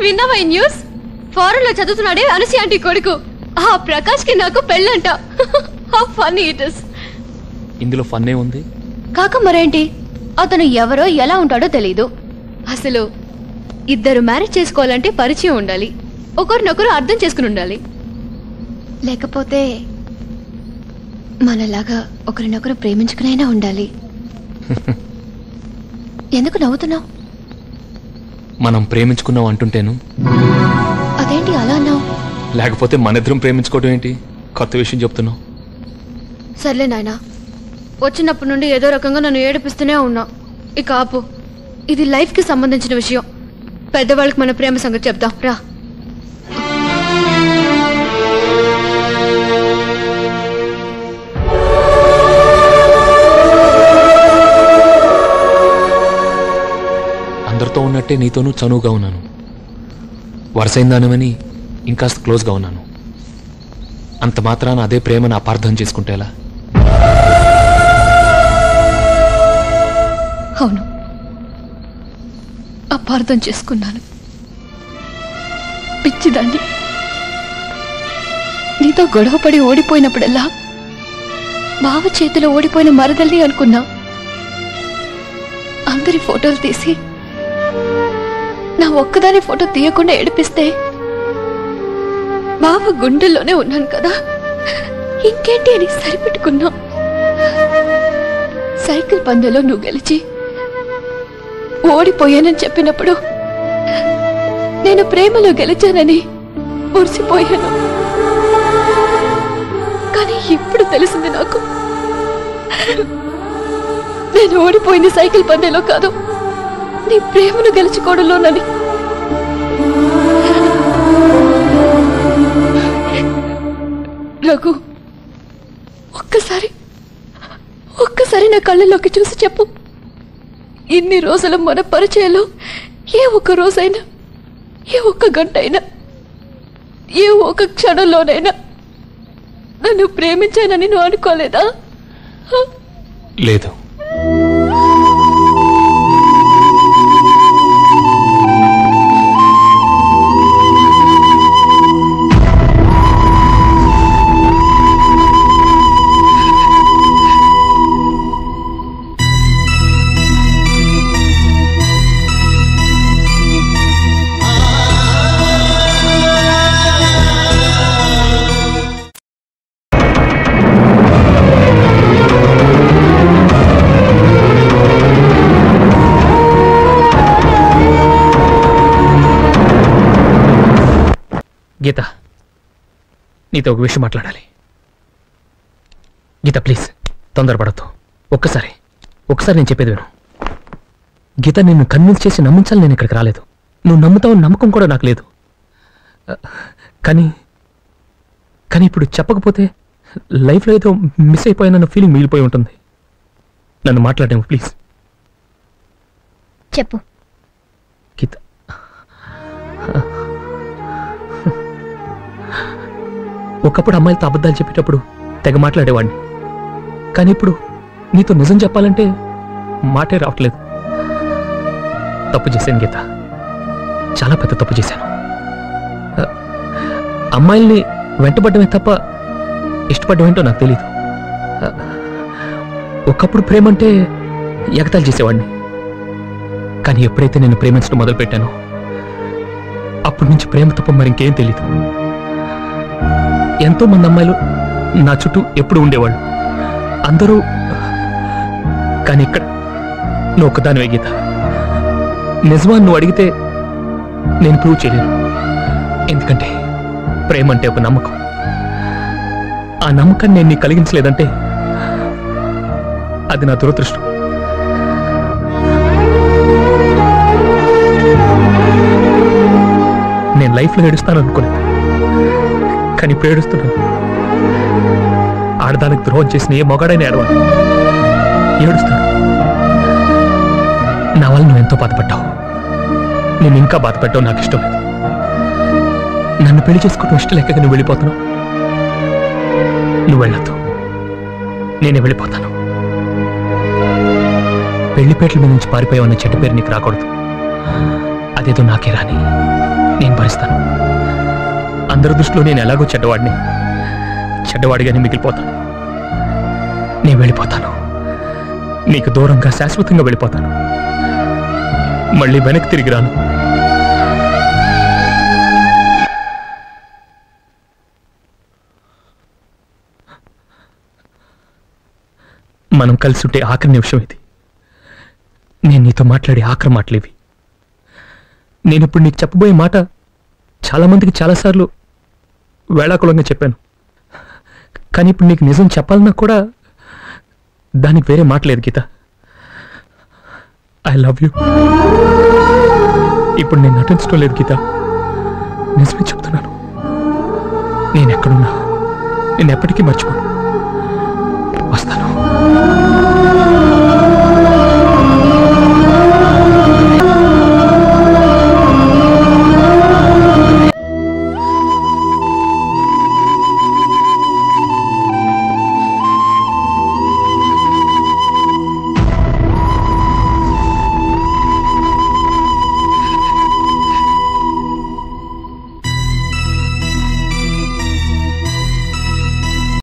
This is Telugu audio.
విన్నావా ఈ న్యూస్ ఫారెన్ లో చదువుతున్నాడే అనుసి ఆంటీ కొడుకు ఆ ప్రకాష్ కి నాకు పెళ్ళంట ఫన్నీ ఇట్ ఇస్ ఇందులో ఫన్నే ఉంది కాక మరేంటి అతను ఎవరో ఎలా ఉంటాడో తెలీదు అసలు ఇద్దరు మ్యారేజ్ చేసుకోవాలంటే పరిచయం ఉండాలి ఒకరినొకరు అర్థం చేసుకుని ఉండాలి లేకపోతే మనలాగా ఒకరినొకరు ప్రేమించుకునైనా ఉండాలి ఎందుకు నవ్వుతున్నావు మనం ప్రేమించుకున్నాం అంటుంటేను అదేంటి అలా అన్నావు లేకపోతే మన ఇద్దరం ప్రేమించుకోవడం ఏంటి కొత్త విషయం చెప్తున్నావు సర్లే నాయనా వచ్చినప్పటి నుండి ఏదో రకంగా నన్ను ఏడిపిస్తూనే ఉన్నా ఇక ఆపు ఇది లైఫ్కి సంబంధించిన విషయం పెద్దవాళ్ళకి మన ప్రేమ సంగతి చెప్దాం రా అందరితో ఉన్నట్టే నీతోనూ చనువుగా ఉన్నాను వరుసైందానమని ఇంకాస్త క్లోజ్గా ఉన్నాను అంత మాత్రాన అదే ప్రేమను అపార్థం చేసుకుంటేలా అవును అపార్థం చేసుకున్నాను పిచ్చిదాన్ని నీతో గొడవపడి ఓడిపోయినప్పుడల్లా బావ చేతిలో ఓడిపోయిన మరదల్ని అనుకున్నా అందరి ఫోటోలు తీసి నా ఒక్కదాని ఫోటో తీయకుండా ఏడిపిస్తే బావ గుండెల్లోనే ఉన్నాను కదా ఇంకేంటి అని సరిపెట్టుకున్నా సైకిల్ పందెలో నువ్వు గెలిచి ఓడిపోయానని చెప్పినప్పుడు నేను ప్రేమలో గెలిచానని మురిసిపోయాను కానీ ఇప్పుడు తెలిసింది నాకు నేను ఓడిపోయింది సైకిల్ పందెలో కాదు నీ ప్రేమను గెలుచుకోవడంలోనని రఘు ఒక్కసారి ఒక్కసారి నా కళ్ళలోకి చూసి చెప్పు ఇన్ని రోజుల మన పరిచయంలో ఏ ఒక్క రోజైనా ఏ ఒక్క గంట అయినా ఏ ఒక్క క్షణంలోనైనా నన్ను ప్రేమించానని నువ్వు అనుకోలేదా లేదు గీత నీతో ఒక విషయం మాట్లాడాలి గీత ప్లీజ్ తొందరపడద్దు ఒక్కసారి ఒక్కసారి నేను చెప్పేది విను గీత నిన్ను కన్విన్స్ చేసి నమ్మించాలి నేను ఇక్కడికి రాలేదు నువ్వు నమ్ముతావు నమ్మకం కూడా నాకు లేదు ఆ, కానీ కానీ ఇప్పుడు చెప్పకపోతే లైఫ్లో ఏదో మిస్ అయిపోయానన్న ఫీలింగ్ మిగిలిపోయి ఉంటుంది నన్ను మాట్లాడేము ప్లీజ్ చెప్పు గీత ఒకప్పుడు అమ్మాయిలతో అబద్ధాలు చెప్పేటప్పుడు తెగ మాట్లాడేవాడిని కానీ ఇప్పుడు నీతో నిజం చెప్పాలంటే మాటే రావట్లేదు తప్పు చేశాను గీత చాలా పెద్ద తప్పు చేశాను ఆ, అమ్మాయిల్ని వెంటబడ్డమే తప్ప ఇష్టపడ్డమేంటో నాకు తెలియదు ఆ, ఒకప్పుడు ప్రేమ అంటే ఎగతాలు చేసేవాడిని కానీ ఎప్పుడైతే నేను ప్రేమించడం మొదలుపెట్టానో అప్పటి నుంచి ప్రేమ తప్ప మరి ఇంకేం తెలియదు ఎంతో మంది అమ్మాయిలు నా చుట్టూ ఎప్పుడు ఉండేవాళ్ళు అందరూ కానీ ఇక్కడ నువ్వు ఒక్కదానివే గీత నిజమా నువ్వు అడిగితే నేను ప్రూవ్ చేయలేను ఎందుకంటే ప్రేమ అంటే ఒక నమ్మకం ఆ నమ్మకాన్ని నేను నీకు కలిగించలేదంటే అది నా దురదృష్టం నేను లైఫ్లో ఏడుస్తాను అనుకోలేదు కానీ ఇప్పుడు ఏడుస్తున్నాను ఆడదానికి ద్రోహం చేసిన ఏ మొగాడైనా ఏడవాలి ఏడుస్తాను నా వల్ల నువ్వు ఎంతో బాధపడ్డావు నేను ఇంకా బాధపెట్టావు నాకు ఇష్టం లేదు నన్ను పెళ్లి చేసుకోవడం ఇష్టం లేక నువ్వు వెళ్ళిపోతున్నావు నువ్వు వెళ్ళొద్దు నేనే వెళ్ళిపోతాను పెళ్లిపేటల మీద నుంచి పారిపోయావన్న చెడ్డ పేరు నీకు రాకూడదు అదేదో నాకే రాని నేను భరిస్తాను అందరి దృష్టిలో నేను ఎలాగో చెడ్డవాడిని చెడ్డవాడిగానే మిగిలిపోతాను నేను వెళ్ళిపోతాను నీకు దూరంగా శాశ్వతంగా వెళ్ళిపోతాను మళ్ళీ వెనక్కి తిరిగి రాను మనం కలిసి ఉంటే ఆఖరి నిమిషం ఇది నేను నీతో మాట్లాడే ఆఖరి మాటలు ఇవి నేను ఇప్పుడు నీకు చెప్పబోయే మాట చాలామందికి చాలాసార్లు వేళాకులంగా చెప్పాను కానీ ఇప్పుడు నీకు నిజం చెప్పాలన్నా కూడా దానికి వేరే మాట లేదు గీత ఐ లవ్ యూ ఇప్పుడు నేను నటించడం లేదు గీత నిజమే చెప్తున్నాను నేను ఎక్కడున్నా నేను ఎప్పటికీ మర్చిపోను వస్తాను